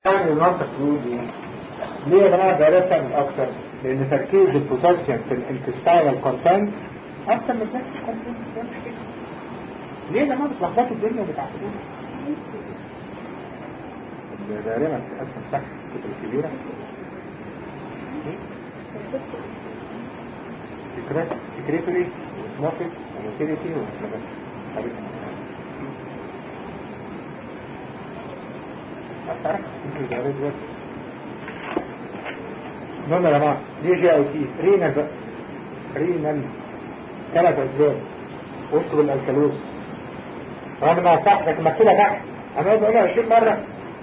يعني المنطق يقول ايه؟ ليه يا جماعه ده تعمل اكتر؟ لان تركيز البوتاسيوم في الانتستاينال كونتنتس اكتر من الناس الكونتنتس ليه يا جماعه بتلخبطوا الدنيا وبتعقدوها؟ غالبا تقسم صح الكتب الكبيره فكرات سكريتوري وسموكت وموتيليتي وانفلاميشن بس عرفت سكريتوري ده دلوقتي المهم يا جماعه دي جي اي تي رينال بقى رينال ثلاث اسباب وسط بالالكالوز رغم انها صح لكن مكتوبه تحت انا بقولها 20 مره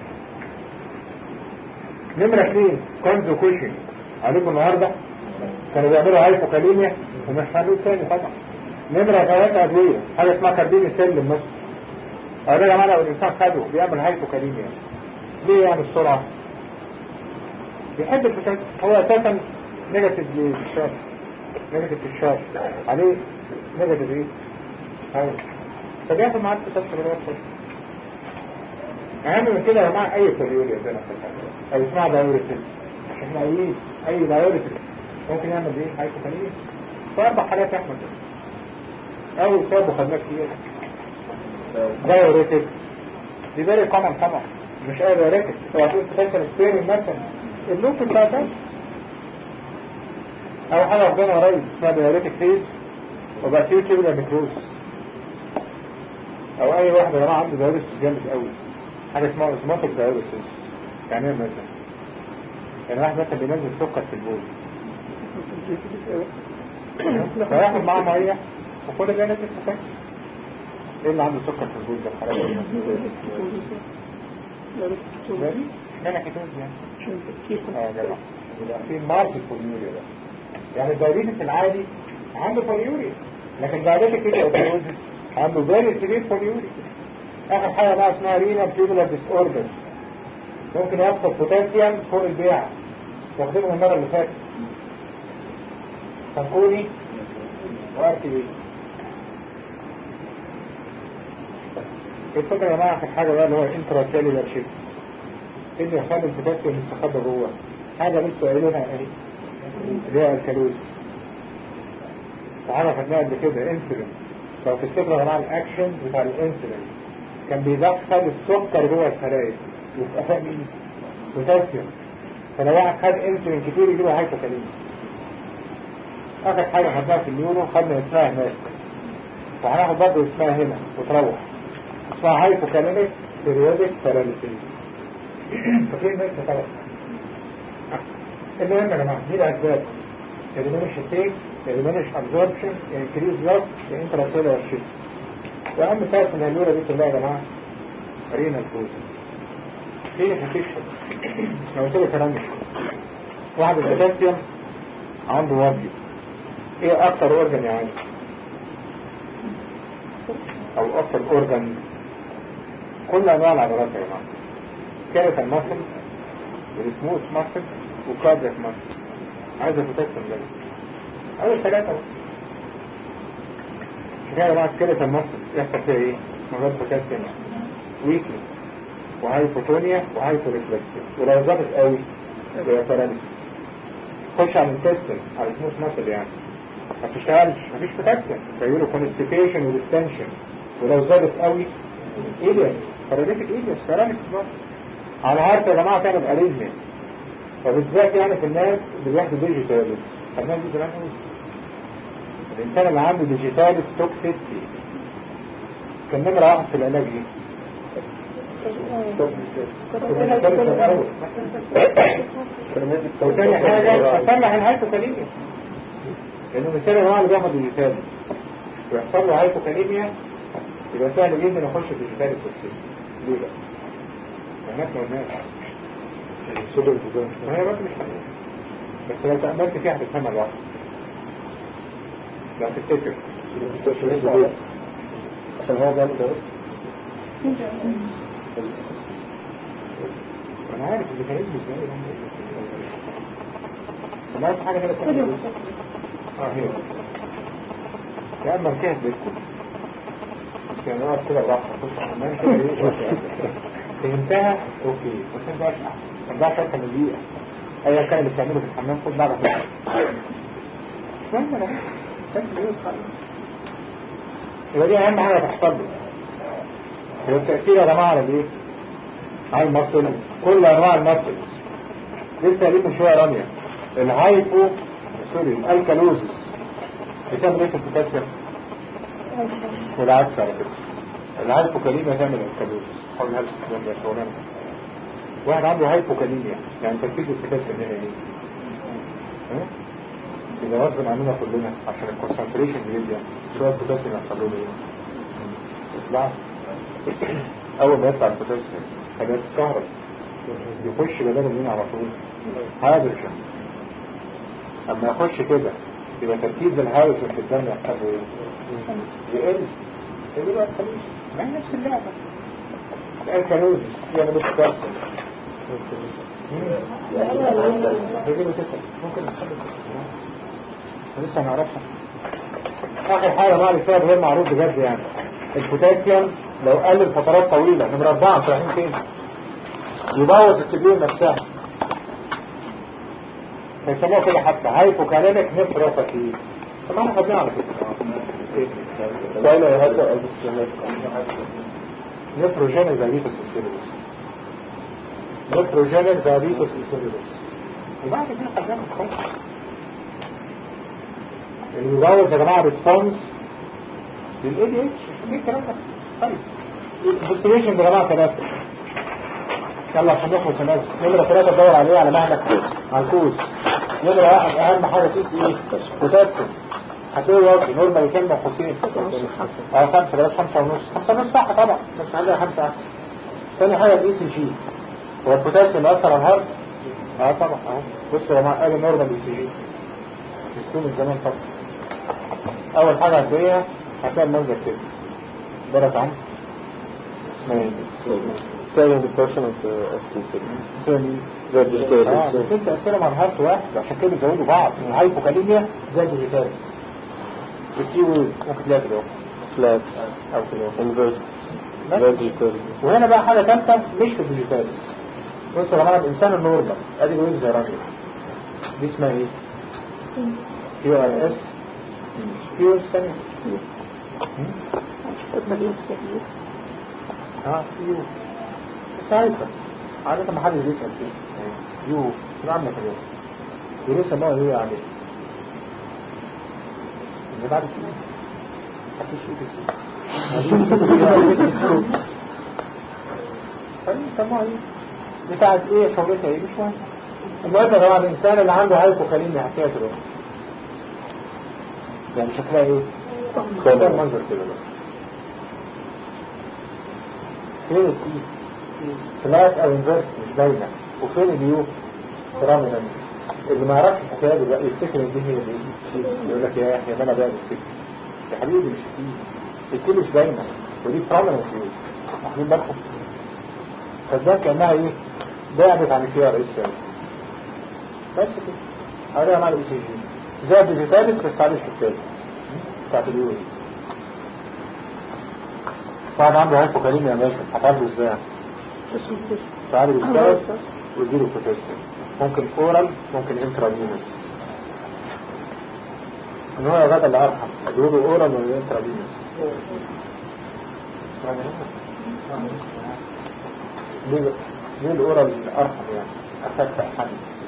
نمرة اثنين كونز وكوشن عليكم النهاردة كانوا بيعملوا هايبوكاليميا ومش هنقول تاني طبعا نمرة ثلاثة أدوية حاجة اسمها كاردين سيل مصر أو ده جماعة لو الإنسان خده بيعمل هايبوكاليميا ليه يعني بسرعة؟ بيحب البوتاسيوم هو أساسا نيجاتيف للشارع نيجاتيف في الشارع عليه نيجاتيف إيه؟ أيوه فبياخد معاه البوتاسيوم اللي هو الفشل أهم من كده يا جماعة أي كوريوريا زي ما اتفقنا أو اسمها دايوريتس عشان احنا قايلين أي دايوريتس ممكن يعمل إيه؟ هايبوكاليميا فأربع حالات أحمد أول سبب وخدناه كتير دايوريتكس دي فيري كومن طبعا مش أي دايوريتكس لو هتقول تكسر سبيرين مثلا اللوب بتاع سنس أول حاجة ربنا قريب اسمها دايوريتك فيز وبقى فيه كيبلا نكروز أو أي واحد يا جماعة عنده دايوريتس جامد قوي حاجة اسمها اوزماتيك دايوريتس يعني ايه مثلا يعني واحد مثلا بينزل سكر في البول فياخد معاه ميه وكل ده نزل بوتاسيوم ايه اللي عنده سكر في البول ده خلاص اشمعنى كيتوز يعني اه جدع يبقى في ماركت بوليوريا ده يعني الدايبيتس العادي عنده بوليوريا لكن دايبيتك كيتوزيس عنده فيري سيفير بوليوريا اخر حاجه بقى اسمها رينال تيبولار ديس اوردر ممكن يفقد بوتاسيوم فوق البيع واخدينه المره اللي فاتت فنقولي وارتي بيه الفكرة يا جماعة في حاجة بقى اللي هو انترا سيلولار شيفت ايه اللي يخلي البوتاسيوم يستخبى جوه حاجة لسه قايلينها اهي اللي هي الكالوز تعرف خدناها قبل كده انسولين لو تفتكروا يا جماعة الاكشن بتاع الانسولين كان بيدخل السكر جوه الخلايا يبقى فاهم ايه؟ بوتاسيوم فلو واحد خد انسولين كتير يجيله هايبوكاليميا اخر حاجة خدناها في النيورو خدنا اسمها هناك وهناخد برضه اسمها هنا وتروح اسمها هايبوكاليميك بيريودك باراليسيس فاكرين الناس طبعا احسن المهم يا جماعه دي الاسباب يدمنش التيك يدمنش ابزوربشن انكريز لوس انتراسيلر شيفت واهم سبب من النيورو دي كلها يا جماعه رينال فوز في انفكشن لو قلت له كلام واحد البوتاسيوم عنده وادي ايه اكتر اورجن يعني او اكتر اورجنز كل انواع العضلات يا جماعه سكيلتال ماسلز والسموث ماسل وكاردياك ماسل عايز البوتاسيوم ده اول ثلاثه عشان كده يا جماعه سكيلتال ماسل يحصل فيها ايه؟ من غير بوتاسيوم ويكنس وهايبوتونيا وهايبوريفلكسيا ولو ظبط قوي يبقى باراليسيس خش على الانتستين على السموث ماسل يعني ما بتشتغلش مفيش بوتاسيوم فيقولوا كونستيبيشن وديستنشن ولو ظبط قوي ايلياس باراليتيك ايلياس باراليسيس برضه على هارت يا جماعه تعمل اريزميا وبالذات يعني في الناس اللي بياخدوا ديجيتالس خدناها دي زمان قوي الانسان اللي عنده ديجيتالس توكسيستي كان نمره واحد في العلاج ايه؟ وثاني حاجة أصلح الهايبوكاليميا لأنه مثال النوع اللي بياخد ديجيتال ويحصل له هايبوكاليميا يبقى سهل جدا يخش في ديجيتال التوكسيس ليه بقى؟ هناك ما قلناش ما هي برضه مش حقيقة بس لو تأملت فيها هتفهمها لوحدك لو تفتكر عشان هو بيعمل ده انا عارف اللي كان اسمه ازاي انا عارف حاجه كده تانية. اه هي يا اما كهف بيتكم بس يعني اقعد كده براحتك كنت حمام كده ايه فهمتها اوكي ما فهمتهاش احسن ما تضيعش اكتر من دقيقه ايا كان اللي بتعمله في الحمام خد بعضك معاك مش مهم انا بس ايه خلاص يبقى دي اهم حاجه تحصل لي هو التاثير يا جماعه على ايه؟ على المصل كل انواع المصل لسه قايلين من شويه راميه الهايبو سوري الالكالوزس بتعمل ايه في البوتاسيوم؟ والعكس على فكره الهايبوكاليميا تعمل الكالوزس حول هذا شغلانه واحد عنده هايبوكاليميا يعني تركيز البوتاسيوم هنا ايه؟ ها؟ يبقى غصب عننا كلنا عشان الكونسنتريشن بيزيد شويه البوتاسيوم يحصل له ايه؟ يطلع اول ما يطلع البوتاسيوم حاجات الكهرباء يخش بدل مين على طول هيدروجين اما يخش كده يبقى تركيز الهيدروجين في الدم يحصل له ايه؟ يقل يقل بقى الخليج ما هي نفس اللعبه الكالوزيس يعني مش كارسل ممكن لسه ما نعرفها اخر حاجه بقى لسبب غير معروف بجد يعني البوتاسيوم لو قل فترات طويله نمره اربعه فاهمين فين يبوظ الكبير نفسها فيسموها كده حتى هايبوكاليميك نفروباثي طب احنا خدناها على فكره نفروجينيك دايبيتس انسيلوس نفروجينيك دايبيتس انسيلوس وبعد كده خدناها خالص اللي يبوظ يا جماعه ريسبونس للاي دي اتش ايه الكلام ده طيب الانفستيجيشن يا جماعه ثلاثه يلا عشان نخلص الناس نمرة ثلاثة تدور عليه على مهلك على الكوز نمرة واحد أهم حاجة تقيس إيه؟ بوتاسيوم هتلاقي واطي نورمال كلمة حسين اه خمسة بلاش خمسة ونص خمسة ونص صح طبعا بس عندنا خمسة أحسن تاني حاجة الاي سي جي هو البوتاسيوم أثر على الهارت؟ اه طبعا اهو بصوا يا جماعة قالوا نورمال اي سي جي مسكوه من زمان طبعا أول حاجة هتلاقيها هتلاقي المنظر كده درجة عم اسمها ايه؟ Studying the person of the ST ثاني registered اه بس انت اسئله مع الهارت واحد عشان كده بيزودوا بعض الهايبوكاليميا زي الديجيتال الكيو ممكن تلاقي كده flat او كده invert بس. registered وهنا بقى حاجه ثالثه مش في الديجيتال بصوا يا جماعه الانسان النورمال ادي ويف زي راجل دي اسمها ايه؟ كيو ار اس كيو ثانيه اه كيو بس هايبر عادة ما حد بيسأل فيه يو شو عامة كده يقولوا سموها ايه يعني اللي بعد كده حكيش ايه اسمه سموها ايه بتاعت ايه شغلتها ايه مش مهم المهم يا جماعه الانسان اللي عنده هايبوكاليميا حكايه كده يعني شكلها ايه؟ ده المنظر كده بس فين التي فلات او انفيرس مش باينه وفين اليو ترامينال اللي ما يعرفش الحكايه دي بقى يفتكر ان دي هي دي يقول لك يا يحيى ما انا بقى بفتكر يا حبيبي مش دي التي مش باينه ودي ترامينال يو واخدين بالكم فده كانها ايه بعدت عن الكي ار اس بس كده هذا مع الاي سي جي زي الديجيتاليس بس عليه الحكايه بتاعت اليو دي واحد عنده هايبوكاليميا ماسك هتعالجه ازاي؟ تعالجه ازاي؟ ويديله بوتاسيوم ممكن اورال ممكن انترافينوس ان هو غدا اللي ارحم اديله اورال ولا انترافينوس ليه ليه الاورال ارحم يعني افكت احد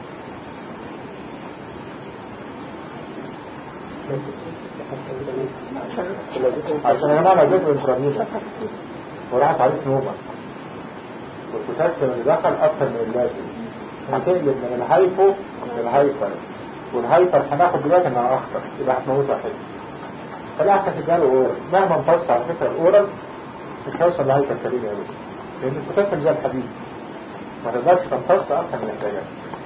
عشان انا ما اديته انترافينوس وراحت عليه نوبه والبوتاسيوم اللي دخل اكتر من اللازم هتقلب من الهايبو للهايبر والهايبر هناخد دلوقتي انها اخطر يبقى هتموتها حلو فالاحسن تديها له اورال مهما امتص على فكره الاورال مش هيوصل لهايبر كريم قوي لان البوتاسيوم زي الحديد ما تقدرش تمتص اكتر من الاحتياجات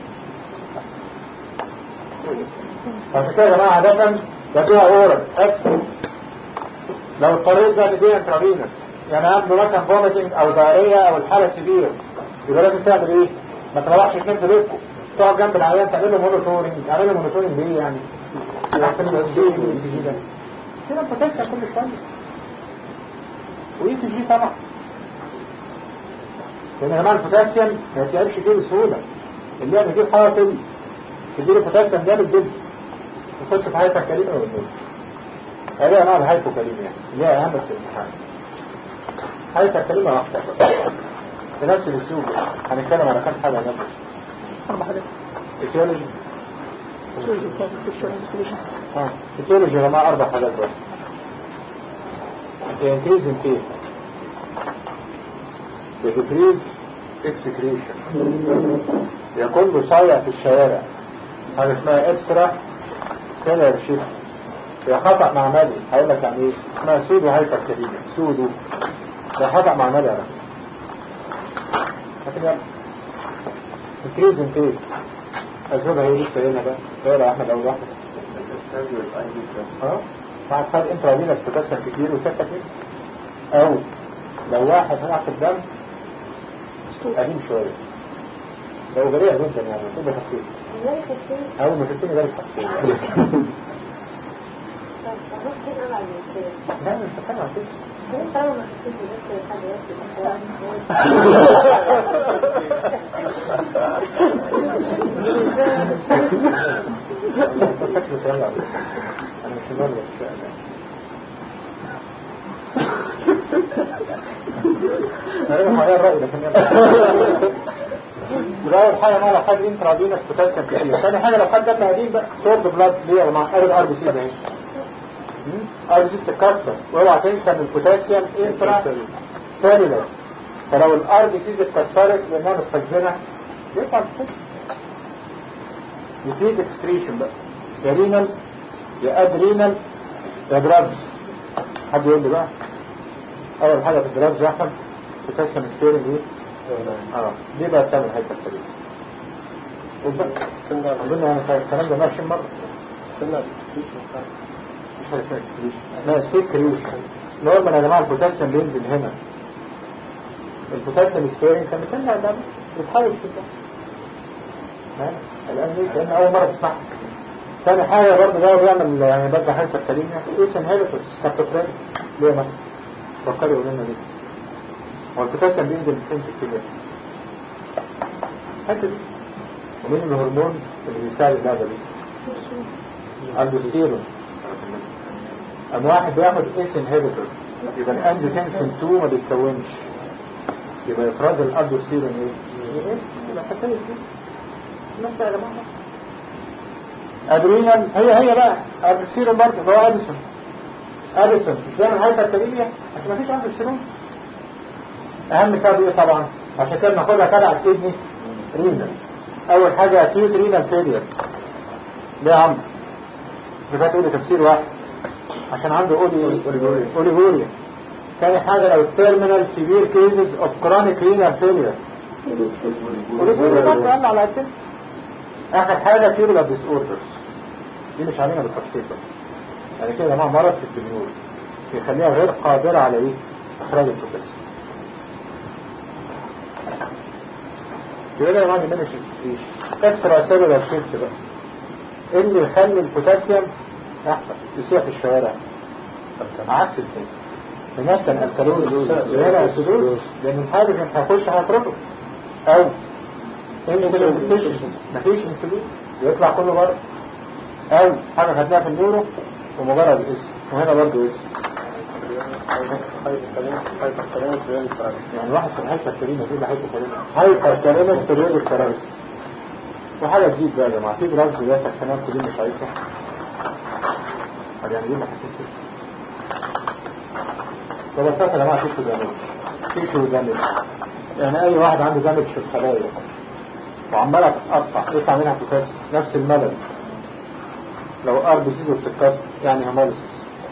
عشان كده يا جماعه عاده بديها اورال اسفل لو اضطريت بقى تديها انترافينوس يعني عنده مثلا فوميتنج او دايريه او الحاله سيفير يبقى لازم تعمل ايه؟ ما تروحش تنام في بيتكم تقعد جنب العيان تعمل له مونيتورنج تعمل له مونيتورنج بايه يعني؟ احسن من الاس جي والاي سي جي ده كده بوتنشال كل شويه واي سي جي طبعا لان يا جماعه البوتاسيوم ما يتعبش فيه بسهوله اللي هي بيجيب حاطل تديله بوتاسيوم جامد جدا يخش في حياتك كريمه ولا هذه انواع الهايبوكاليميا اللي هي اهم في الامتحان حياتك كريمه واحده بنفس الاسلوب هنتكلم على كام حاجه نفس أربع حاجات التيولوجي اه التيولوجي يا جماعه اربع حاجات بس increase in pain decrease excretion يكون له صايع في الشوارع حاجه اسمها اكسترا سيلر شيفت هي خطأ معملي هقول لك يعني ايه اسمها سودو هايبر كليميا سودو ده خطأ معملي يا رب لكن يلا increase in pain أسبابها هي لسه هنا بقى اقرا يا احمد اول واحده اه بعد خد انت ودينا استكسر كتير وسكت كده او لو واحد هنا في الدم قديم شويه لو جريء جدا يعني تبقى خفيف ازاي خفيف؟ اول ما تبتدي جالك حساسيه طب اروح فين ابعد من كده؟ لا مش بتكلم عن كده ليه طالما ما خفيتش بس لحد دلوقتي شكله سهل على فكرة. انا مش مبالغ في الشيء ده انا معايا الرأي لكن يلا يبقى اول حاجه ما لو خد انترافينوس بوتاسيوم كتير ثاني حاجه لو خد دم قديم بقى ستورد بلاد ليه يا جماعه ار بي سيز اهي ار بي سيز تتكسر واوعى تنسى ان البوتاسيوم انترا سيلولر فلو الار بي سيز اتكسرت لانها متخزنه يطلع البوتاسيوم يفريز اكسكريشن بقى يا رينال يا ادرينال يا دراجز حد يقول لي بقى اول حاجه في الدراجز يا احمد بوتاسيوم ستيرنج ايه اه دي بقى بتعمل حته كده اظن يعني الكلام ده ماشي مره مش حاجه اسمها اكسكريشن اسمها سيكريشن نورمال يا جماعه البوتاسيوم بينزل هنا البوتاسيوم ستيرنج كان بيطلع ده بيتحرك كده ها؟ الان ليه كان اول مره تسمعها ثاني حاجه برضه ده بيعمل يعني بدل حته الكلمه ايه سنهيبتوس كابتوبرين ليه ما فكروا يقولوا لنا ليه هو البوتاسيوم بينزل فين في الكلى حته دي ومين الهرمون اللي بيساعد الهذا دي الدوستيرون أم واحد بياخد ايس انهبيتور يبقى الانجيوتنسين 2 ما بيتكونش يبقى افراز الالدوستيرون ايه؟ يبقى حتى دي نفس يا جماعه ادرينال هي هي بقى الدوستيرون برضه هو اديسون اديسون مش بيعمل هايبركاليميا عشان ما فيش عنده السيروم اهم سبب ايه طبعا عشان كده ناخدها تبع الكدني رينال اول حاجه اكيوت رينال فيلير ليه يا عم يبقى تقول لي تفسير واحد عشان عنده اولي اوليغوريا ثاني حاجه لو التيرمينال سيفير كيسز اوف كرونيك رينال فيلير اوليغوريا برضه قال على كده اخر حاجه تيرولار ديس اوردرز دي مش علينا بالتفصيل بقى يعني كده يا جماعه مرض في الدميول يخليها غير قادره على ايه اخراج البوتاسيوم يبقى ده يا جماعه ديمينش اكسكريشن اكسترا سيلولار شيفت بقى ايه اللي يخلي البوتاسيوم احسن يسيح في الشوارع عكس التاني هناك كان الكالوز وهنا اسيدوز لان الهيدروجين هيخش هيطرده او انسولين ديفيشنسي مفيش انسولين يطلع كله بره او حاجه خدناها في النيورو ومجرد اسم وهنا برضه اسم يعني واحد في الهايبر كريمة يقول هايبر كريمة هايبر كريمة بريود الكراريسيس وحاجة تزيد بقى يا جماعة في دراجز اللي هي سكسنات كلين مش عايزها طب يعني ايه ما حكيتش ببساطة يا جماعة تيشو دامج تيشو دامج يعني اي واحد عنده دامج في الخلايا وعمالة تتقطع يطلع منها بوتاسيوم نفس الملل لو ار بي سي بتتكسر يعني هيموليسيس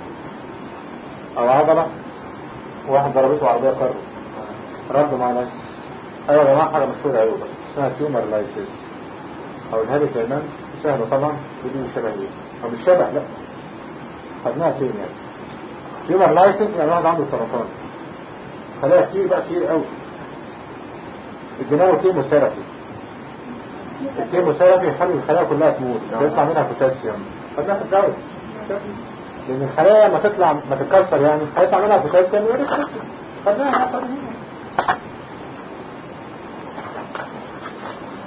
او عضلة واحد ضربته عربية كرة رد مع ناس ايوه يا جماعة حاجة مشهورة ايوه بس اسمها تيومر لايسيس او الهابي كمان سهلة طبعا بدون شبه ايه او مش شبه لا خدناها فين يعني تيومر لايسيس يعني واحد عنده سرطان خلايا كتير بقى كتير قوي الجناوي كيموثيرابي الكيموثيرابي يخلي الخلايا كلها تموت يطلع منها بوتاسيوم خدناها في الدواء لان الخلايا ما تطلع ما تتكسر يعني هيطلع منها بوتاسيوم ويرجع خدناها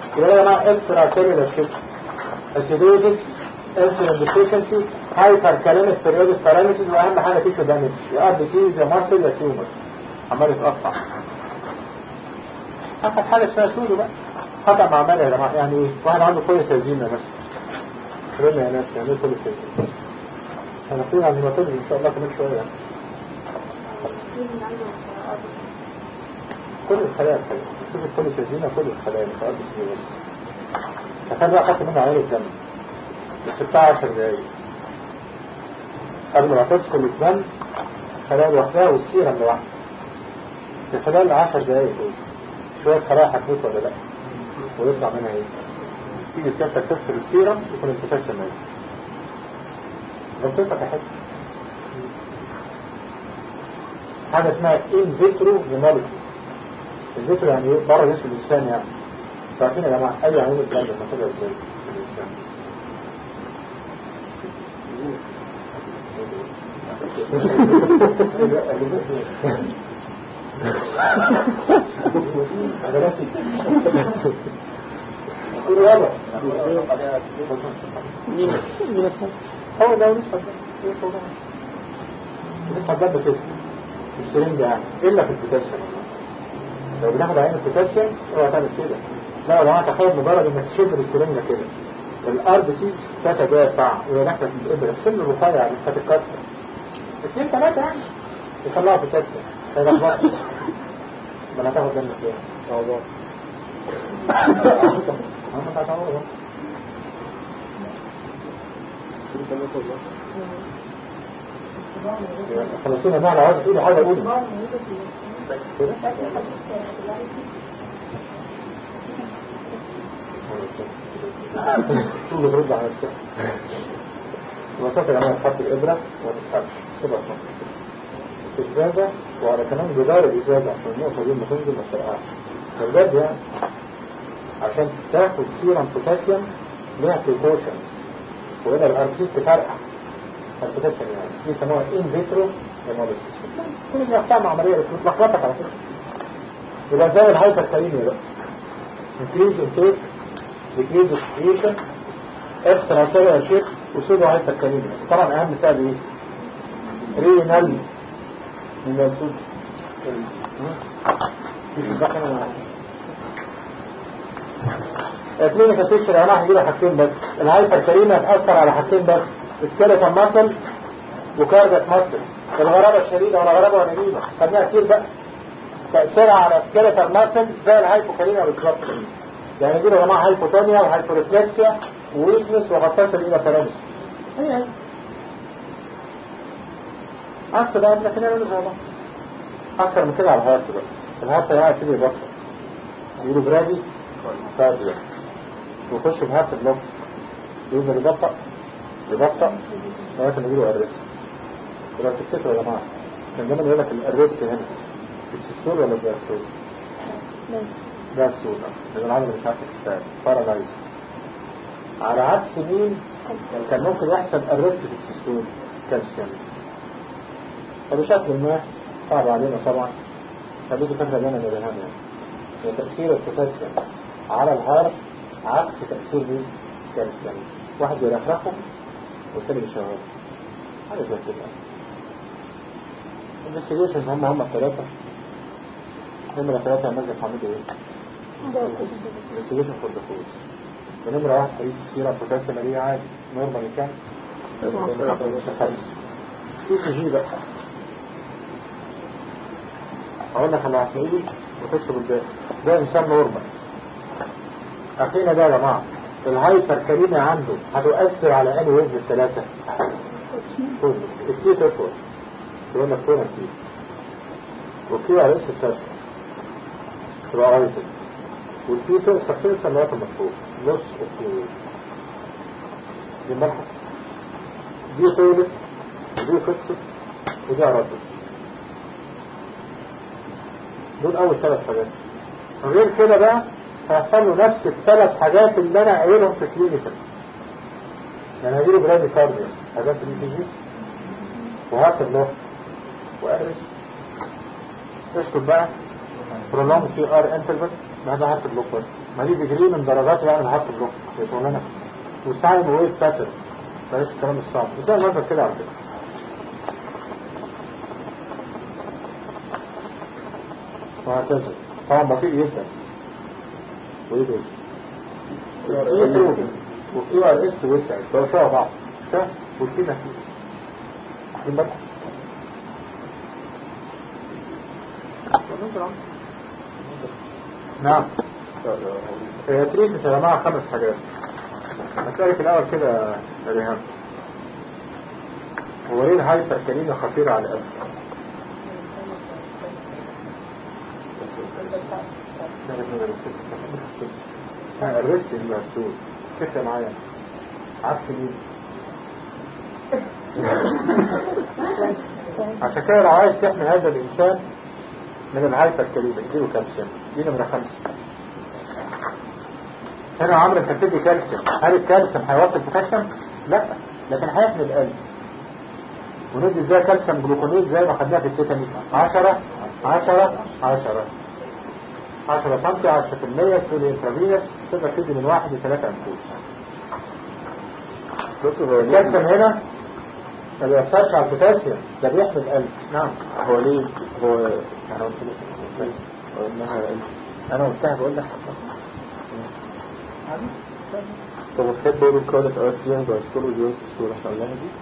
يبقى يا جماعه اكسترا سيلولار شيب اسيدوزيس انسولين ديفيشنسي هايبر كاليميك بيريودك باراليسيس واهم حاجه تيشو دامج يا ار بي سيز يا ماسل يا تيومر عمال يتقطع اخد حاجه اسمها سودو بقى خطأ معملي يا جماعه يعني ايه واحد عنده كل سازينه بس رمي يا ناس يعني ايه كل سازينه هنقول عن هيماتولوجي ان شاء الله كمان شويه يعني. كل الخلايا الخلايا شوف كل سازينه كل الخلايا مش ار بي سي بس تخيل بقى خدت منها عين الدم بس بتاع 10 دقايق قبل ما تدخل الدم خلايا لوحدها والسيرم لوحدها في خلال 10 دقايق دول شوية خلايا هتموت ولا لا ويطلع منها ايه تيجي سيادتك تكسر السيرم يكون انتفاش الميت غلطتك يا حاج حاجة اسمها ان فيترو هيموليسيس الفيترو يعني ايه بره جسم الانسان يعني عارفين يا جماعة اي عيون البلد بناخدها ازاي في الانسان هو ده نسبة نسبة ده كده السرنجة يعني إلا في البوتاسيوم لو بناخد عين البوتاسيوم اوعى تعمل كده لا يا جماعة تخيل مجرد انك تشد السرنجة كده الار بي سيز تتدافع وهي ناحية الابرة السن الرفيع اللي هتتكسر اثنين ثلاثة يعني يطلعوا بوتاسيوم هيلخبطوا ما انا هتاخد منك ايه؟ موضوع هم هتعوضوا خلصونا بقى لو عايز تقولي حاجة قولي شو اللي برد على نفسك ببساطة يا جماعة تحط الإبرة وما تسحبش سيبها تنقل في إزازة وعلى كمان جدار الإزازة عشان النقطة دي لما تنزل ما تفرقعش فبجد يعني عشان تاخد سيرم بوتاسيوم ليها بريكوشنز وهنا الأرتيس تفرقع البوتاسيوم يعني دي يسموها إن فيترو هيموليسيس كل دي أحكام عملية بس بتلخبطك على فكرة يبقى زي الهايبر كاليميا بقى increase intake decrease excretion extra cellular shift وسودو هايبر كاليميا طبعا أهم سبب إيه؟ رينال من السود كلينيكال بيكتشر يا جماعه هنجيب حاجتين بس الهايبر كاليميا هتأثر على حاجتين بس سكيلتال ماسل وكاردياك ماسل الغرابة الشديدة ولا غرابة ولا نجيبة خدناها كتير بقى تأثيرها على سكيلتال ماسل زي الهايبوكاليميا بالظبط يعني دي يا جماعه هايبوتونيا وهايبوريفلكسيا وويكنس وقد تصل الى باراليسيس هي هي عكس ده لكن يعملوا زي بعض اكثر من كده على الهارت بقى الهارت قاعد كده يبطل يقولوا برادي كارديا ويخش في هارت بلوك يفضل يبطأ يبطأ لغايه ما يجيله ارست ولو تفتكروا يا جماعه كان دايما يقول لك الارست هنا السيستول ولا الدايستول؟ دايستول لان العضله مش عارفه تشتغل بارالايز على عكس مين كان ممكن يحصل ارست في السيستول كالسيوم فبشكل ما صعب علينا طبعا خليكي فاكره ده انا مدهان يعني هي تأثير البوتاسيوم على الهارت عكس تأثير مين؟ كالسيوم واحد بيرخرخه والتاني بيشغله حاجة زي كده investigations هم هم الثلاثة نمرة ثلاثة يا مازن حميد ايه؟ investigation for the food ونمرة واحد حديث السيرة بوتاسيوم اللي هي عادي نورمال كام؟ في سي جي بقى اقول لك على هتلاقيه وتكتب الباقي ده انسان نورمال اخينا ده يا جماعه الهايبر كريمة عنده هتؤثر على انهي وزن الثلاثه كله الكي تطول يقول لك فين الكي والكي على رأس الشاشة تبقى رايتد والكي تقصر تقصر لغاية المفروض نص الكي دي ملحق دي طولت ودي خلصت ودي عرضت دول اول ثلاث حاجات غير كده بقى هيحصل له نفس الثلاث حاجات اللي انا قايلهم في كلينيكال يعني هجيله برادي كارديا حاجات الاي سي جي وهات اللوح وارس اسكت بقى برولونج في ار انترفل ما ده هارت بلوك برضه ما دي ديجري من درجات يعني الهارت بلوك يا شغلانه وساين ويف باتر بلاش الكلام الصعب بتلاقي المنظر كده على فكره وهكذا طبعا بطيء جدا وايه دول؟ ايه دول؟ وكيو ار اس وسع ده شبه بعض ده وكده واخدين بالكم؟ نعم هي تريد يا جماعة خمس حاجات أسألك الأول كده يا ريهام هو ايه الهايبر كلمة خطيرة على القلب؟ الريست المسؤول كيف معايا عكس مين عشان كده لو عايز تحمي هذا الإنسان من الهايبر كلمة اديله كالسيوم دي نمرة خمسة هنا عمرو انت بتدي كالسيوم هل الكالسيوم هيوطي البوتاسيوم؟ لا لكن هيحمي القلب وندي ازاي كالسيوم جلوكونيت زي ما خدناها في التيتانيك 10 10 10 10 سم 10% ستول انترافينس تقدر تدي من واحد لثلاثة انفوس دكتور هو الكالسيوم ليه هنا ما بيأثرش على البوتاسيوم ده بيحمي القلب نعم هو ليه هو انا قلت لك هو انها انا قلتها بقول لك طب وتحب بيقولوا كرونيك ارثيان بايسكول جوز سكول عشان لها دي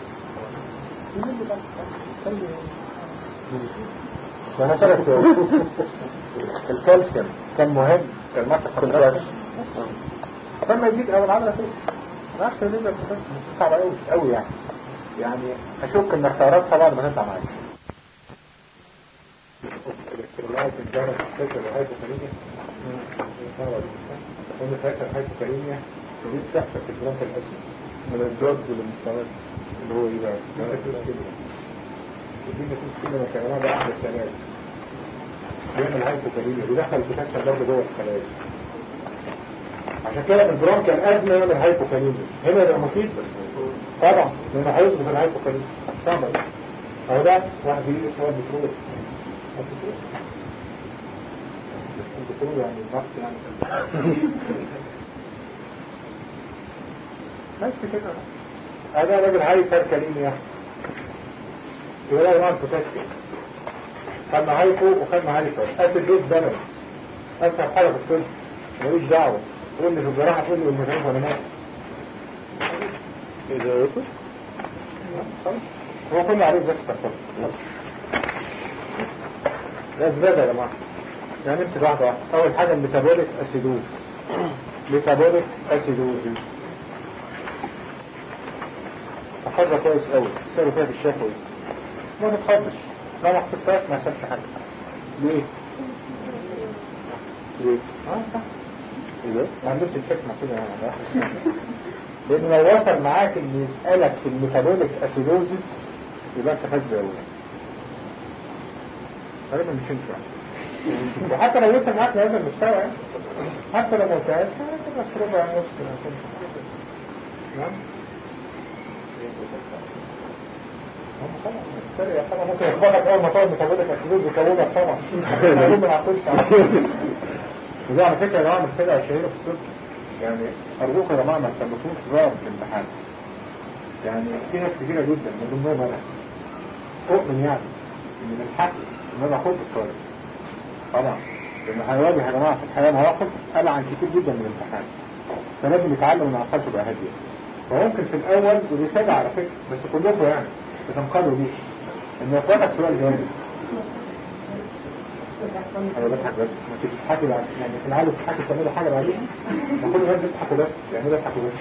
وانا سألك سؤال الكالسيوم كان مهم كان مسح في الرأس لما يزيد او العضلة فيه نفس النسبة بس بس صعبة قوي قوي يعني يعني اشك انك تعرفها بعد ما تطلع معاك الالكترولايت الدارة السكر الهايبوكاليميا قلنا ساعتها الهايبوكاليميا ودي بتحصل في البرونك الاسود من الدروجز اللي مستعمل اللي هو ايه بقى؟ دي نفوس كده ودي نفوس كده يا جماعه ده احلى السلام بيعمل هايبوكاليميا بيدخل البوتاسيوم برضه جوه الخلايا عشان كده البرونك الازمه يعمل هايبوكاليميا هنا يبقى مفيد طبعا لانه هيظبط الهايبوكاليميا صعب اهو ده واحد بيجي اسمه البترول البترول البترول يعني الضغط يعني بس كده هذا راجل هايبر كاليميا يقول لك نوع بوتاسيوم خدنا هايبو وخدنا هايبر اسيد بيس بالانس اسهل حاجه في الطب ماليش دعوه تقول لي في الجراحه تقول لي والمدرسه وانا مات ايه ده يوسف؟ خلاص. هو كله عليك بس كفر الاسباب يا جماعه يعني نمسك واحده واحده اول حاجه الميتابوليك اسيدوز ميتابوليك اسيدوزيس احفظها كويس قوي سألوا فيها في الشفوي ما تتخضش لو ما حفظتهاش ما يحصلش حاجه ليه؟ ليه؟ اه صح ايه ده؟ ما عندوش الحكمة كده يعني لأن لو وصل معاك إن يسألك في الميتابوليك أسيدوزيس يبقى أنت فاز أوي غالبا مش ينفع وحتى لو وصل معاك لهذا المستوى يعني حتى لو ما وصلش هتبقى في ربع نص نعم هم طبعا السريع طبعا ممكن يخبطك أول ما تقعد ميتابوليك أسيدوز يكونك طبعا معلوم ما نعقلش وده على فكرة يا جماعة مش كده شهيرة في الطب يعني أرجوك يا جماعة ما تثبتوش ضرب في الامتحان يعني في ناس كتيرة جدا من ضمنهم أنا أؤمن يعني إن من حقي إن أنا أخد الطالب طبعا لأنه هيواجه يا جماعة في الحياة مواقف ألعن كتير جدا من الامتحان فلازم يتعلم إن أعصابه تبقى هادية وممكن في الأول ودي خدعة على فكرة بس كلكم يعني بتنقلوا دي إن إخواتك سؤال جامد انا بضحك بس ما تيجي تضحكي بعد يعني في العالم تضحكي تعملوا حاجه بعدين ما كل الناس بيضحكوا بس يعني بيضحكوا بس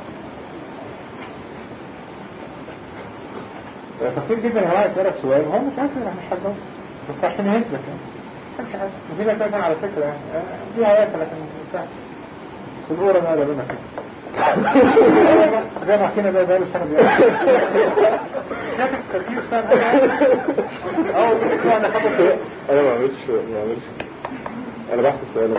كتير جدا يا جماعه يسالك سؤال هو مش عارف انا مش هجاوب بس عشان يهزك يعني مش عارف وفي ناس اساسا على فكره يعني دي هوايات لكن مش فاهم في الأورا ما لنا كده زي ما حكينا ده بقاله سنه بيعمل شايف التركيز فاهم اه انا خدت انا ما عملتش ما عملتش انا بحث السؤال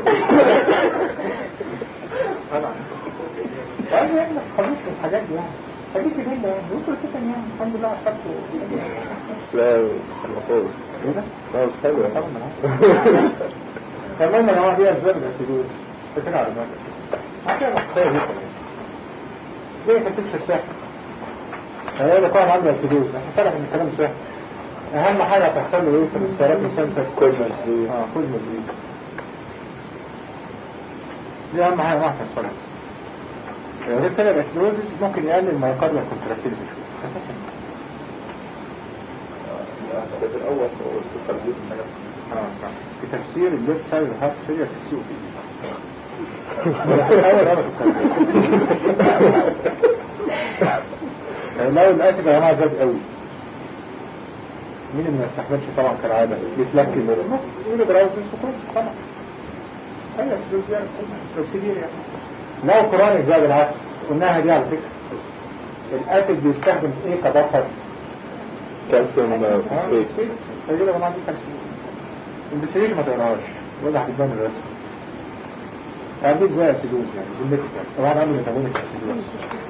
انا يعني يعني خلصت الحاجات دي يعني خليك بالله يعني وصل كده يعني الحمد لله عصبته لا المفروض ايه ده؟ لا مش حلو طبعا أنا عارف. فالمهم يا جماعه دي اسباب الاسيدوز فاكرها على دماغك حاجه مختلفه جدا يعني ليه ما تكتبش سهل هيقول لك واحد عنده اسيدوز احنا طلع من الكلام سهل اهم حاجه هتحصل له ايه في الاستيرات سنتر كوزمال دي اه كل مدريد دي اهم حاجه واحده تحصل غير كده الاسيدوزيس ممكن يقلل مايوكارديال كونتراكتيليتي شويه في الأول هو التربيط اه صح في تفسير الليفت سايد هارت فيلير في السي او بي ولا في الاول ولا في التربية لو الاسف يا جماعه زاد قوي مين اللي ما يستحملش طبعا كالعاده بيتلكم يقول براوزن سكون طبعا ايوه سلوز يعني بروسيدير يعني لو كرونيك بقى بالعكس قلناها دي على فكره الاسيد بيستخدم ايه كبفر كالسيوم فيس فيجي يا جماعه دي كالسيوم البسيليش ما تقراهاش وضح بتبان الرسم هذه زي اسيدوز يعني زمتك يعني طبعا عامل ميتابوليك اسيدوز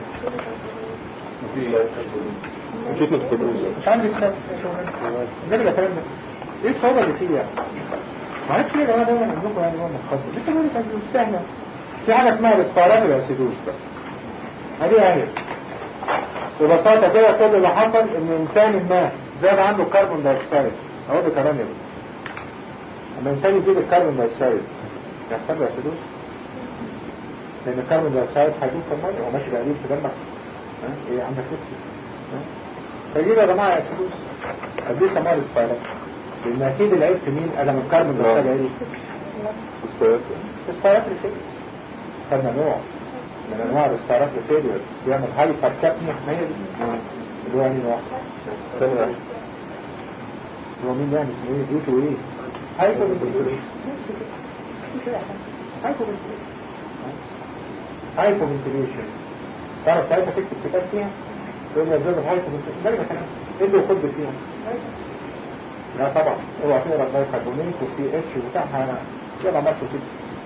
تريتمنت كوزمال مش عندي سبب نرجع الكلام ده ايه الصعوبة اللي فيه يعني ما عرفش ليه يا جماعه دايما عندكم يعني نوع متخصص ليه كمان اسيدوز سهله في حاجه اسمها ريسبيراتوري الاسيدوز بس هذه اهي ببساطه كده كل اللي حصل ان انسان ما زاد عنده الكربون دايوكسيد اهو ده كلام يا بيه لما الانسان يزيد الكربون دايوكسيد يحصل له اسيدوز لان الكربون دايوكسيد هيدوب في الميه هو ماشي بقليل في دمك ها؟ ايه عندك لبسي فيجيب يا جماعه اسيدوز قد ايه سموها ريسبيراتوري لان اكيد العيب في مين ادم الكربون دايوكسيد ايه ريسبيراتوري فيلير خدنا نوع من انواع الريسبيراتوري فيلير بيعمل هايبر كابنيا ما هي دي اللي هو مين واحد اللي هو مين يعني اسمه ايه دوتو ايه هايبر فنتيليشن هايبر هايبر فنتيليشن تعرف ساعتها تكتب كتاب فيها تقول لي ازاي الهايبر فنتيليشن ده كلام ايه اللي يخد فيها لا طبعا اوعى تقرا البايكربونات وسي اتش وبتاعها يلا ماشي كده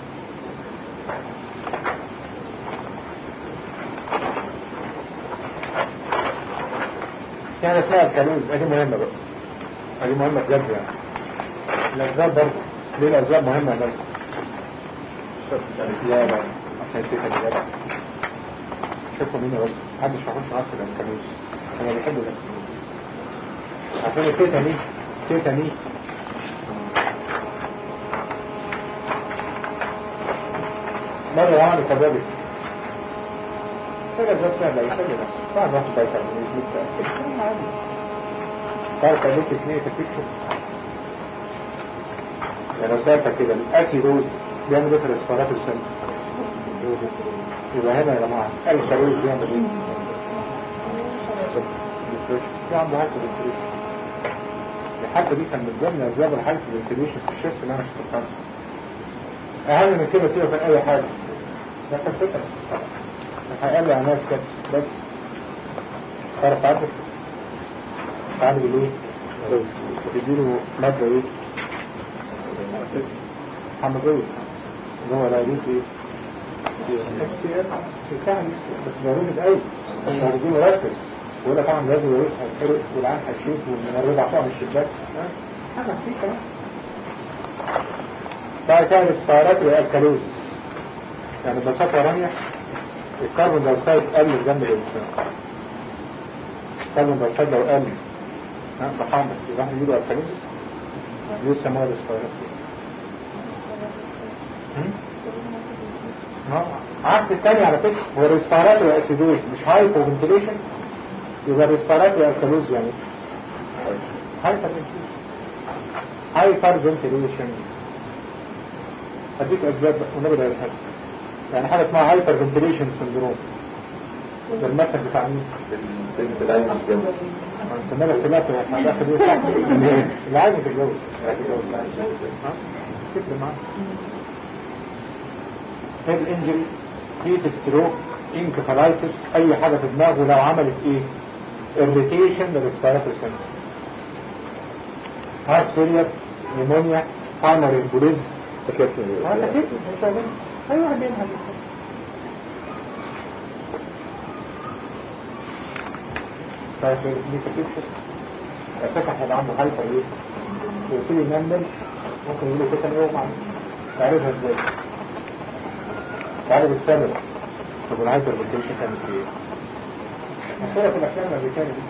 في حاجه اسمها الكالوز ادي مهمه بقى ادي مهمه بجد يعني الاسباب برضه ليه الاسباب مهمه يا ناس لا لا عشان كده اللي جدع شوفوا مين يا رب محدش هيخش معاك في الكالوز انا بحب الاسباب عشان التيتا مين تيتا مين مرة يعني كذلك كده زي سهلة يسلي نفسه بعد واحد بايكر من يجيب عادي تعرف عليك اثنين تكتشف يعني لو سألتك كده الاسيدوز بيعمل ايه في الاسفارات السن يبقى هنا يا جماعة الكالوز بيعمل ايه؟ في عنده هايبر فنتريشن الحاجة دي كان من ضمن اسباب الهايبر فنتريشن في الشيست اللي انا اشتغلتها اهم من كده فيها في اي حاجة نفس الفكرة هيقل على ناس كده بس تعرف عارف تعمل ايه تديله مادة ايه حمضية اللي هو العيدين ايه سهل بس ضروري قوي مش هتجيب مركز ولا طبعا لازم يروح هيتحرق والعين هيشوف والممرضة هتقع من الشباك حاجة في كلام بعد كده الاستعارات والكالوزيس يعني ببساطة رانية الكربون دايوكسيد قل جنب الانسان الكربون دايوكسيد لو قل ها بحامل يروح يجيله الكالوزيس لسه ما الاستعارات عكس الثاني على فكرة هو الريسبيرات والاسيدوز مش هايبو فنتيليشن يبقى الريسبيرات والكالوز يعني هايبر فنتيليشن هايبر فنتيليشن هديك اسباب ونبدا الحاجة يعني حاجة اسمها هايبر فنتيليشن سندروم ده المثل بتاع مين؟ البنت دايما كده انت مالك طلعت هتاخد ايه صح؟ اللي عايز يتجوز عايز يتجوز ها؟ تفرق معاه هيد انجري هيت ستروك انكفالايتس اي حاجة في دماغه لو عملت ايه irritation للريسبيراتوري سنتر هارت فيلير نيمونيا بالمر امبوليزم سكتني هذا كده ان شاء الله اي واحد منها طيب دي كتير اساسا هيبقى عنده هايبر ايه ويبتدي ينمل ممكن يقول له كده يوم عن تعرفها ازاي تعرف السبب طب الهايبر فنتيشن كانت في ايه مشهورة في الافلام الامريكانية دي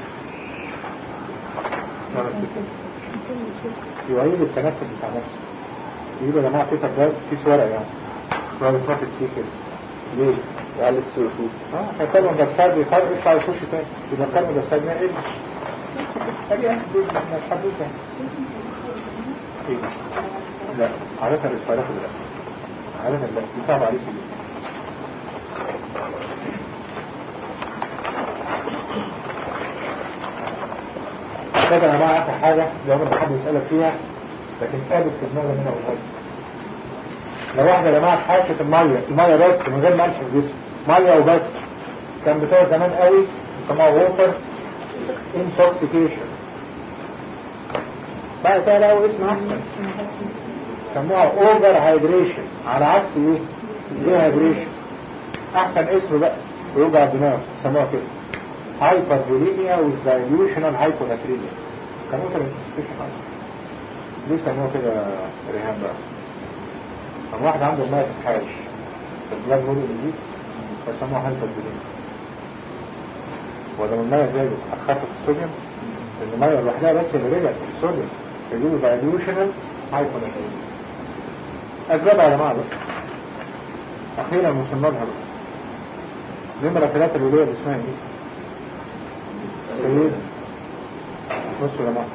مرة كده. يعيد التنفس بتاع نفسه يقولوا يا جماعة في تبدأ في ورقة يعني ورقة بتنفس فيه كده ليه؟ يعلي السلوكي اه فكانوا مدرسات بيخرج يطلع يخش تاني يبقى كانوا مدرسات ما ايه هذه احد من الحدوثة ايه لا عادة الاسفارات لا عادة لا دي صعب عليك دي كده يا جماعة اخر حاجة لو انا حد يسألك فيها لكن ثابت في دماغي ان انا اقولها لو واحدة يا جماعة حاشة المية المية بس من غير ملح في الجسم مية وبس كان بتوع زمان قوي بيسموها ووتر انتوكسيكيشن بقى كده لقوا اسم احسن سموها اوفر هايدريشن على عكس ايه؟ ايه هايدريشن احسن اسم بقى ويوجع الدماغ سموها كده هايبر فوليميا والدايلوشنال هايبوناتريميا كان اوفر انتوكسيكيشن ليه سموها كده ريهام بقى؟ كان واحد عنده المية تتحاش البلاد فوليوم يزيد فسموها هايبر فوليميا ولما المية زادت أخفت الصوديوم لأن المية لوحدها بس اللي رجعت في الصوديوم يجيبوا دايلوشنال هايبوناتريميا أسباب يا جماعة بقى أخيرا وصلنا لها بقى نمرة ثلاثة الولية اللي اسمها ايه؟ سيدة بصوا يا جماعة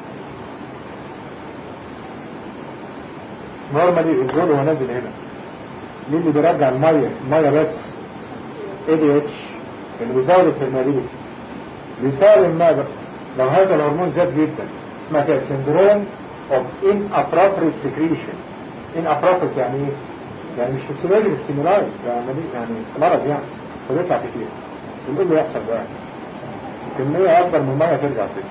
نورمالي الجول هو نازل هنا مين اللي بيرجع المية المية بس اي دي اتش اللي بيزود الفيرمابيلتي بيساوي ما بقى لو هذا الهرمون زاد جدا اسمها كده سندروم اوف ان ابروبريت سكريشن ان ابروبريت يعني ايه؟ يعني مش في سبيل الستيمولاي يعني يعني مرض يعني فبيطلع كتير يقول له يحصل بقى كمية أكبر من المية ترجع تاني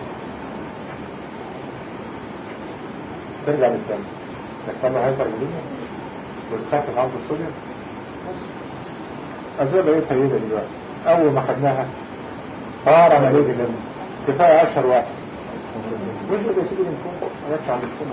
ترجع للدم يحصل له هايبر بوليميا وتخفف عنده الصوديوم أسباب إيه سيدة دلوقتي أول ما خدناها طار مليء باللم كفاية أشهر واحد مش يا سيدي من فوق ما جاتش عند الفوق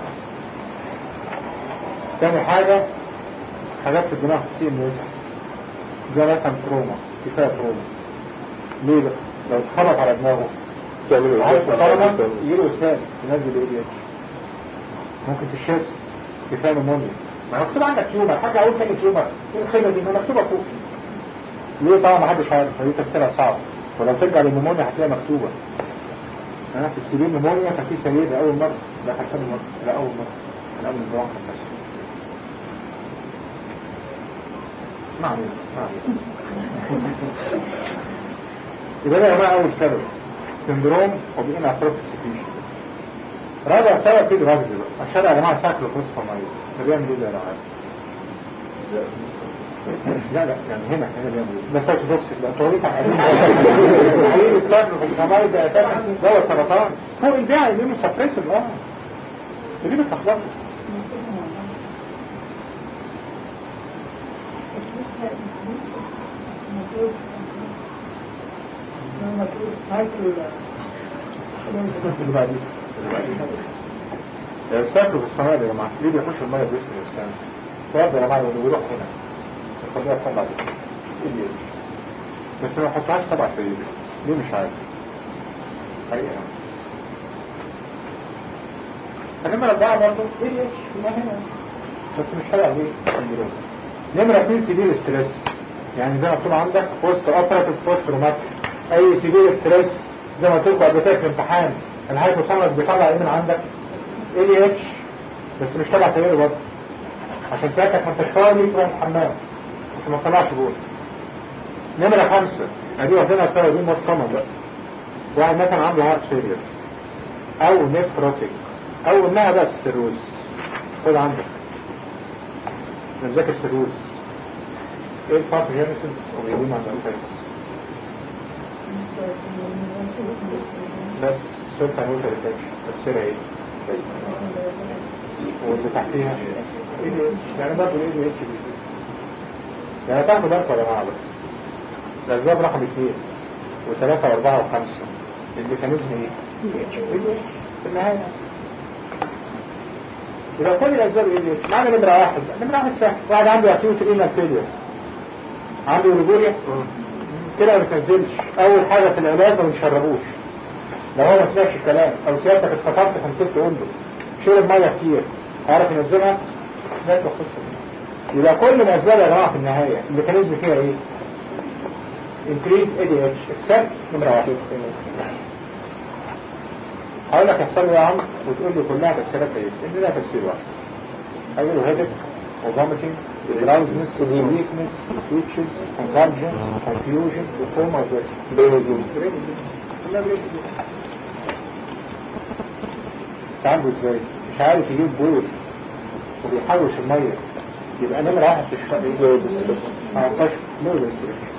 تاني حاجة حاجات في الدماغ في السي ام اس زي مثلا تروما كفاية تروما ليه بقى؟ لو اتخبط على دماغه تعملوا عارف ايه؟ الخرمة يجيله اسهال ينزل ايه دي ممكن تشيس كفاية نمونيا ما مكتوب عندك تيومر حاجة اقول تاني تيومر ايه الخيمة دي ما مكتوبة فوق ليه طبعا ما حدش عارف فدي تفسيرها صعب ولو ترجع للنمونيا هتلاقيها مكتوبة انا في السبيل نمونيا كان في سيدة اول مرة لا كان ثاني مرة لا اول مرة كان اول مرة كان بس ما علينا ما علينا يبقى ده يا جماعه اول سبب سندروم اوف ان ابروكسيشن رابع سبب في دراجز بقى عشان يا جماعه ساكلو فوسفامايد ده بيعمل ايه ده يا جماعه لا لا يعني هنا هنا بيعمل ايه ده سايكوتوكسيك ده طريقه حقيقي الساكلو فوسفامايد ده اساسا دواء سرطان فوق البيع اللي سبريسيف اه دي بتلخبطه اللي بعديه اللي بعديه الساكلو فوسفامايد يا جماعه ليه بيخش الميه باسم الانسان فوق يا جماعه اللي بيروح هنا الخطوه الطبعا دي بس ما يحطهاش طبع سيدي ليه مش عارف حقيقة فنمرة أربعة برضه إيه ليش ما هنا بس مش حلوة دي الجروب نمرة اتنين سيفير ستريس يعني زي ما مكتوب عندك بوست اوبراتيف بوست روماتيك أي سيفير ستريس زي ما قلت لكم قبل كده في الامتحان الهايبوثالامس بيطلع ايه من عندك؟ اي دي اتش بس مش تبع سيفير برضه عشان ساعتك ما انتش فاضي تروح الحمام عشان ما تطلعش جول نمرة خمسة ادي واخدينها سوا دي مصطمة بقى واحد مثلا عنده هارت فيلير او نفروتيك او انها بقى في السيروز خد عندك نذاكر سيروز ايه الباثوجينيسيس وبيقولوا عند الفيروس بس سلطة نقول تلتاش تفسيرها ايه واللي تحتيها ايه دي اتش يعني برضه ايه دي اتش بي يعني تاخدوا بالكم يا جماعه بقى الاسباب رقم اثنين وثلاثة واربعة وخمسة الميكانيزم ايه؟ ايه دي اتش في النهاية يبقى كل الاسباب ايه دي؟ معنى نمرة واحد نمرة واحد سهل واحد عنده اكيوت رينال فيلير عنده ريبوريا كده ما بتنزلش اول حاجة في العلاج ما بنشربوش لو هو ما سمعش الكلام او سيادتك اتفطرت فنسيت تقول له شرب ميه كتير هيعرف ينزلها لا تخص يبقى كل الاسباب يا جماعه في النهايه الميكانيزم فيها ايه؟ increase ADH except نمره واحد هقول لك يحصل لي يا عم وتقول لي كلها تفسيرات ايه؟ ان لها تفسير واحد هيقولوا هيدك وفوميتنج drowsiness weakness twitches convulsions confusion وكوما وبرين كلها برين تعالوا ازاي مش عارف يجيب بول وبيحوش المية يبقى نمرة واحد في الشرق ايه؟ 19 نور ريستريكشن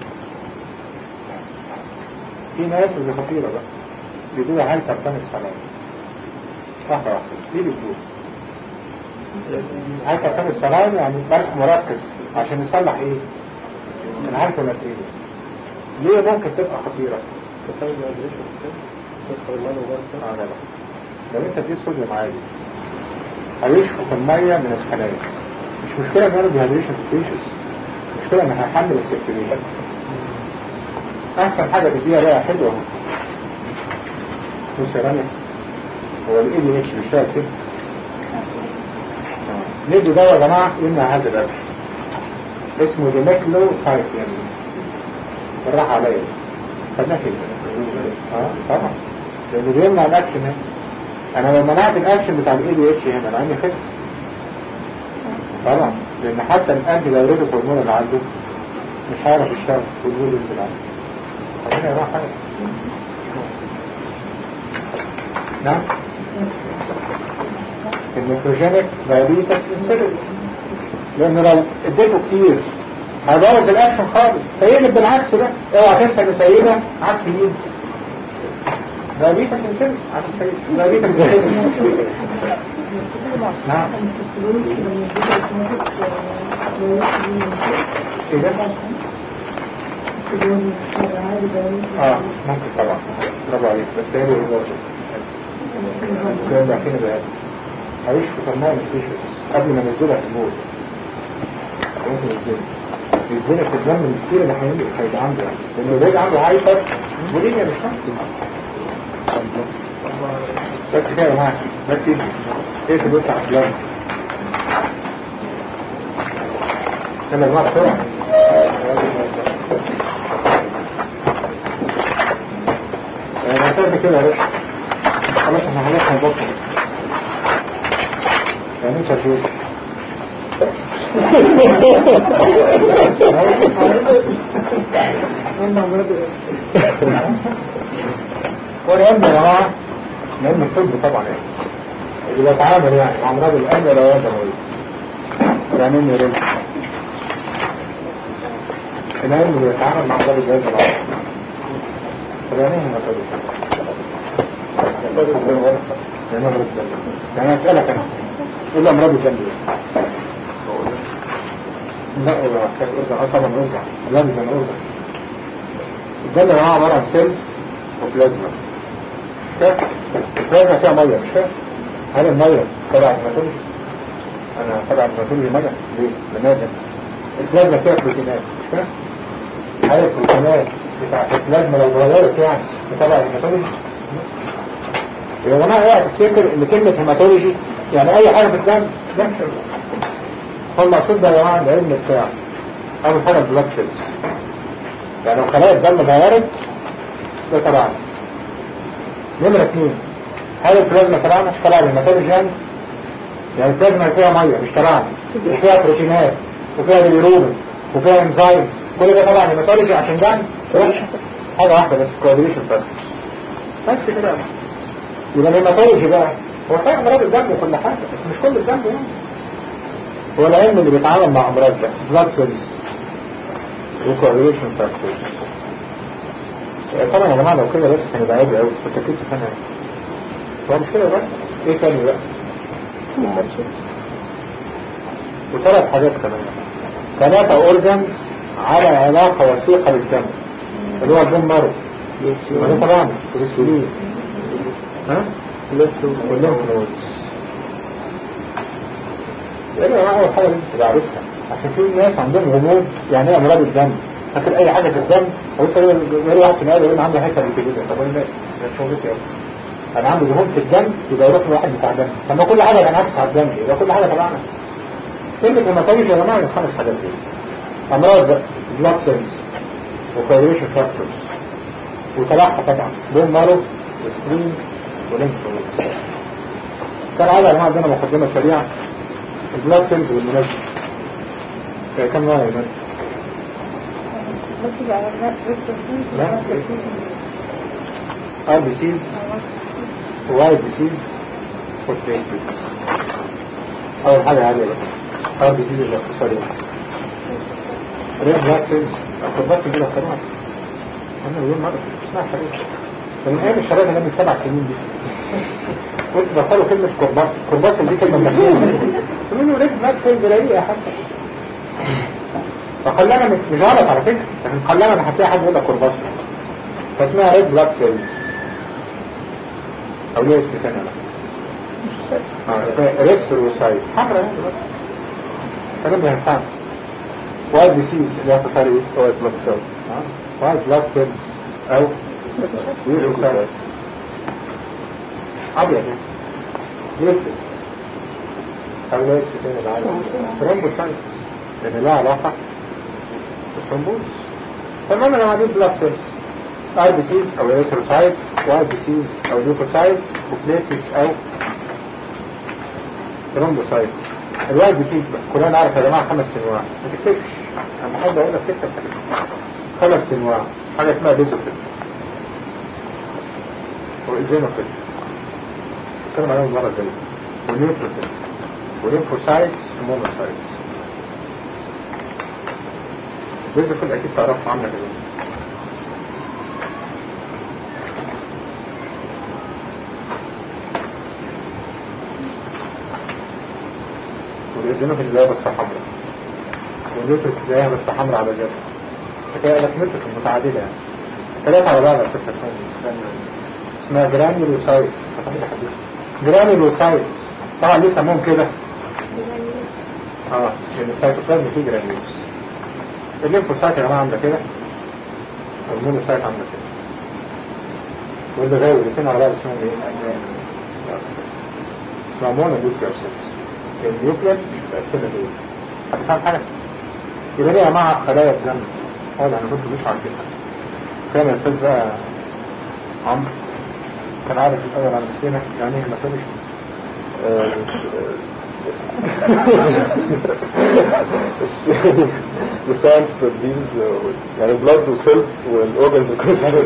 في ناس ودي خطيرة بقى بيقولوا هاي ترتمك سلام واحدة واحدة دي بتقول هاي ترتمك سلام يعني مركز مركز عشان يصلح ايه؟ من عارف ولا ايه؟ ليه ممكن تبقى خطيرة؟ آه لا لا لو انت في صوديوم عالي هيشفط المية من الخلايا مش مشكلة ان انا ديهايدريشن سبيشيز مشكلة ان هيحمل السكتوريات احسن حاجة تديها بقى حلوة اهو بص يا رامي هو الاي دي اتش بيشتغل كده ندي دواء يا جماعة يمنع هذا الاكل اسمه ديميكلو سايكلين بالراحة عليا خدناه كده اه طبعا لانه بيمنع الاكشن هنا انا لو منعت الاكشن بتاع الاي دي اتش هنا انا عندي خطر طبعا لان حتى الانتي دايريتك هرمون اللي عنده مش هيعرف يشتغل والجول ينزل عنده خلينا نروح حاجه نعم النيتروجينيك دايابيتس انسيريتس لان لو اديته كتير هيبوظ الاكشن خالص فيقلب بالعكس بقى اوعى تنسى ان سيدة عكس مين دايابيتس انسيريتس عكس سيدة دايابيتس انسيريتس نعم ايه ده؟ اه ممكن طبعا برافو عليك بس هي الوظيفة بس هي بعدين بقى هعيش في طرمان الفيشوس قبل ما ننزلها في الموت ممكن يتزنق يتزنق في الدم الكتير اللي هينزل هيبقى عنده يعني لانه الولاد عنده هايبر بوليميا مش ممكن بس كده يا جماعه بس كده ايه في بيطلع افلام يلا يا جماعه بسرعه نعتبر كده يا باشا خلاص احنا خلصنا البطن يعني انت شوف والعلم يا جماعة علم الطب طبعا يعني اللي بيتعامل يعني مع امراض القلب ولا دموية يعني ايه رزق العلم اللي بيتعامل مع امراض الجهاز العصبي يعني ايه هيماتولوجي؟ يعني امراض القلب يعني اسالك انا ايه الامراض القلب لا ولا محتاج ارجع اه طبعا ارجع لازم ارجع الجلد يا عبارة عن سيلز وبلازما البلازما فيها ميه مش فاهم هل الميه تبع الهيماتولوجي انا تبع الهيماتولوجي ميه ليه لماذا البلازما فيها بروتينات مش فاهم هل البروتينات بتاعت البلازما لو اتغيرت يعني تبع الهيماتولوجي يا جماعه اوعى تفتكر ان كلمه هيماتولوجي يعني اي حاجه في الدم لا هو المقصود ده يا جماعه العلم بتاع اول حاجه البلاك سيلز يعني لو خلايا الدم اتغيرت ده تبعنا نمرة اثنين هل البلازما تبعنا مش تبع الهيماتولوجي يعني؟ يعني البلازما فيها ميه مش تبعنا وفيها بروتينات وفيها بيليروبين وفيها انزيم كل ده تبع الهيماتولوجي عشان دم حاجه واحده بس كوادريشن بس بس كده يبقى الهيماتولوجي بقى هو فاهم امراض الدم وكل حاجه بس مش كل الدم يعني هو العلم اللي بيتعامل مع امراض ده بلاد سيلز وكوادريشن فاكتورز طبعا يا جماعه لو كده بس كان يبقى عيب قوي كنت كيس انا هو مش كده بس ايه تاني بقى وثلاث حاجات كمان ثلاثة اورجانز على علاقة وثيقة بالدم اللي هو البون مارو وده طبعا الانسولين ها والليمف نودز يعني يا جماعه اول حاجه لازم تبقى عارفها عشان في ناس عندهم غموض يعني ايه امراض الدم فاكر اي حاجه في الدم هو لسه يقول واحد في النهايه يقول انا عندي هيكل كده طب انا مش شغلتي قوي انا عندي دهون في الدم يبقى يروح لواحد بتاع دم طب ما كل حاجه بنعكس على الدم يبقى كل حاجه تبعنا كلمه هيماتولوجي يا جماعه من خمس حاجات دي امراض بلاد سيلز وكويريشن فاكتورز وتلحق طبعا بون مارو وسكرين ولينك كان عادة يا جماعه عندنا مقدمه سريعه البلاد سيلز بالمناسبه كم نوع يا جماعه؟ ممكن على الناس لا. ار بي سيز واي بي سيز وبليتلتس اول حاجه عاليه بقى ار بي سيز الاختصاريه ريد بلاد سيلز اخد بس كده قناعه انا مليون مره اسمها حاجات من ايام الشباب اللي من سبع سنين دي قلت بطلوا كلمة كرباس كرباس اللي دي كلمة مجنونة تقولوا له ريد بلاد سيلز رايقة حتى فقلما مش مش غلط على فكرة لكن قلما هتلاقي حد يقول لك كرباس فاسمها ريد بلاد سيلز او ليه اسم تاني بقى اه اسمها ريتروسايت حمرا يعني بقى كلام ما ينفعش وايت ديسيز اللي هي اختصار ايه؟ وايت بلاد سيل وايت بلاد سيلز او ريتروسايت ابيض ليتس او ليه اسم تاني بقى ترومبوسايتس لان لها علاقة بالترومبوز تماما لو عندي بلاد سيلز ار بي سيز او ايثروسايتس واي بي سيز او ليوكوسايتس وبليتلتس او ترومبوسايتس الواي بي سيز بقى كلنا نعرف يا جماعه خمس انواع ما تكتبش انا بحب اقول لك تكتب خمس انواع حاجه اسمها بيزوفيل وايزينوفيل اتكلم عليهم المره الجايه ونيوتروفيل وليمفوسايتس ومونوسايتس بيزوفيل اكيد تعرفوا عامله كده والإزينوفيل زيها بس حمراء والنيوتروك زيها بس حمراء على ذاتها حكاية لك نيوتروك متعادلة يعني ثلاثة على بعض على فكرة اسمها جرانيولوسايت جرانيولوسايتس طبعا ليه سموهم كده اه لان السيتوبلازم فيه جرانيولوس الليمفوسايت يا جماعة عاملة كده والمونوسايت عاملة كده واللي غير الاثنين على بعض اسمهم ايه؟ اسمها مونو نيوكلير سيلز النيوكليس مش متقسمة دول هتفهم حاجة يبقى دي يا جماعة خلايا الدم هذا انا كنت مش عارفها كان الاستاذ بقى عمرو كان عارف الاول عن نفسنا يعني ايه هيماتولوجي the science of these uh, يعني blood وسيلز والاورجنز وكل حاجه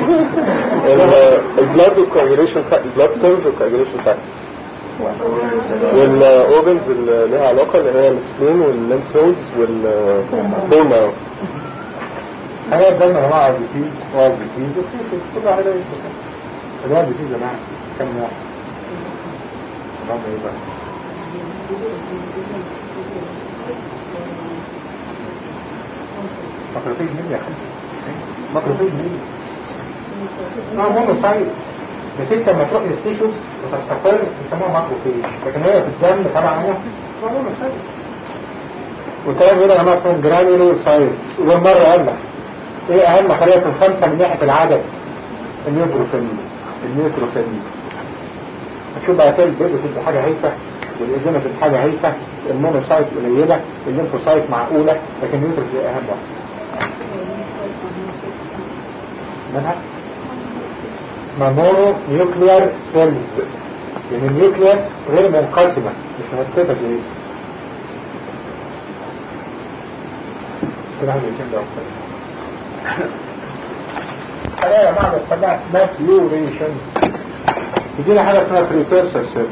البلاد والكواجيليشن البلاد سيلز والكواجيليشن فاكتورز والاورجنز اللي ليها علاقه اللي هي السبلين والليمف نودز والبون مارو حاجات الدم يا جماعة بيسيز واي بيسيز كل واحدة الواي بيسيز يا جماعة كم واحد رقم ايه بقى مقرفين مين يا خالد مقرفين مين اه مونوسايت بس انت لما تروح للتيشوز وتستقر بيسموها ماكروفيج لكن هي في الدم طبعا هي اسمها مونوسايت والكلام يقول يا جماعه اسمهم جرانيولوسايتس ومره قال لك ايه اهم خلية في الخمسة من ناحية العدد النيوتروفيل النيوتروفيل هتشوف بقى تاني البيض تبقى حاجة هيفة والإزينة تبقى حاجة هيفة المونوسايت قليلة الليمفوسايت معقولة لكن النيوتروفيل أهم واحد منها اسمها مونو نيوكليار سيلز لأن النيوكليس غير منقسمة مش مرتبة زي استراحة الجيم ده أكتر حاجة يا جماعة بتسميها ماتيوريشن يجينا حاجة اسمها بريكورسر سيل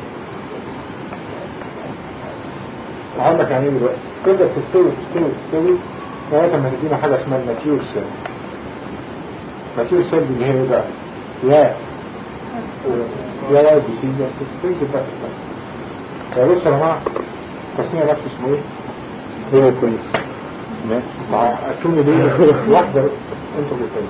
هقول لك يعني ايه دلوقتي كده بتستوي بتستوي بتستوي لغاية ما تدينا حاجة اسمها الماتيور سيل الماتيور سيل دي هي ايه بقى؟ يا يا يا بي سي ده بتنزل بقى يا بص يا جماعة التصنيع نفسه اسمه ايه؟ هيموكوليس مع التوني دي واحدة انتوا بتقولوا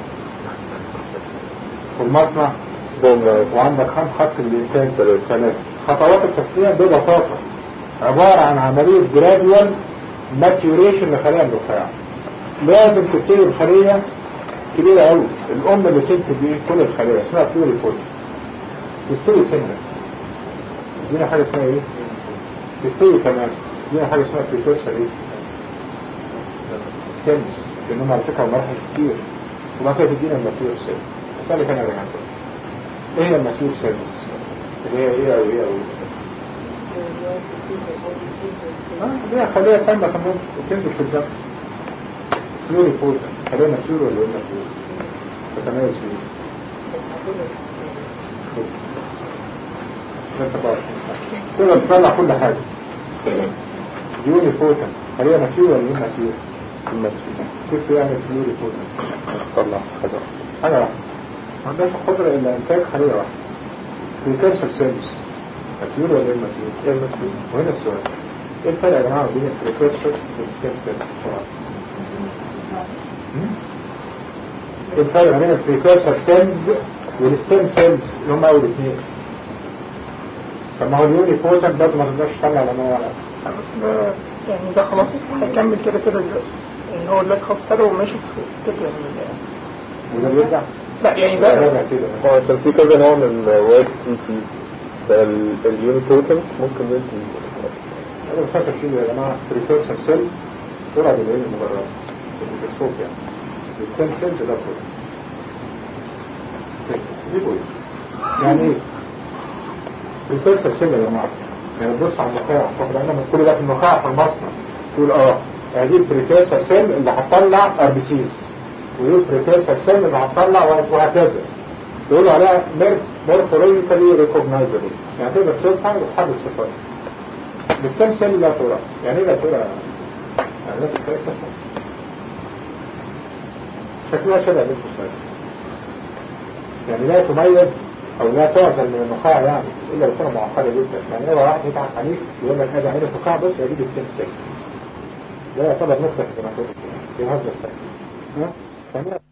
والمصنع بون مارو وعندك خمس خط الانتاج ثلاث خطوات التصنيع ببساطة عبارة عن عملية جرادوال ماتيوريشن لخلايا النخاع لازم تبتدي بخلية كبيرة قوي الأم اللي تنتج ايه كل الخلايا اسمها بلوري فول تستوي سنة دينا حاجة اسمها ايه تستوي كمان دينا حاجة اسمها بريكورسر ايه سيلز لأنهم على فكرة مراحل كتير وما كانت تدينا الماتيور سيل أسألك أنا يا جماعة ايه هي الماتيور سيلز اللي هي ايه او ايه او ايه اه هي خليها تامة كمان وتنزل في الدم فلوري فول خليها ماتيور ولا ايه ماتيور تتميز فيه لسه بقى تقدر تطلع كل حاجة ديوني فوتا خليها ماتيور ولا ايه ماتيور كيف يعمل فلوري فوتا طلع حاجة حاجة واحدة ما عندهاش قدرة إلا إنتاج خلية واحدة بريكرسر سيلز ماتيور ولا ايه ماتيور؟ ايه ماتيور وهنا السؤال ايه الفرق يا جماعة بين البريكرسر والستيم سيلز؟ ايه الفرق بين البريكرسر سيلز والستيم سيلز اللي هم أول اثنين؟ طب ما هو اليوني فوتن برضه ما تقدرش تطلع لما هو بس ده يعني ده خلاص هيكمل كده كده دلوقتي يعني هو دلوقتي خلاص ابتدى وماشي في كده يعني وده بيرجع لا يعني ده ده راجع كده هو عشان في كذا نوع من وايت سي سي فاليونيبوتنت ممكن يدي انا بفكر فيه يا جماعه بريكورسر سيل سرعه بالعين المجرد الميكروسكوب يعني الستيم سيلز ده كله دي يعني ايه بريكورسر سيل يا جماعه يعني تبص على النخاع تاخد عينها من كل ده في النخاع في المصنع تقول اه هذه البريكورسر سيل اللي هتطلع ار بي سيز ودي البريكورسر سيل اللي هتطلع وهكذا يقولوا عليها مورفولوجيكالي ريكوجنايزبل يعني تقدر تشوفها وتحدد صفاتها الستيم سيل لا ترى يعني ايه لا ترى يعني لا ترى شكلها شبه الليمفوسايت يعني لا تميز او لا تعزل من النخاع يعني الا لو كانت معقده جدا يعني لو واحد يضحك عليك يقول لك هذا عين النخاع بص هيجيب الستيم سيل ده يعتبر نقطه في الهيماتوم في هذا الشكل ها تمام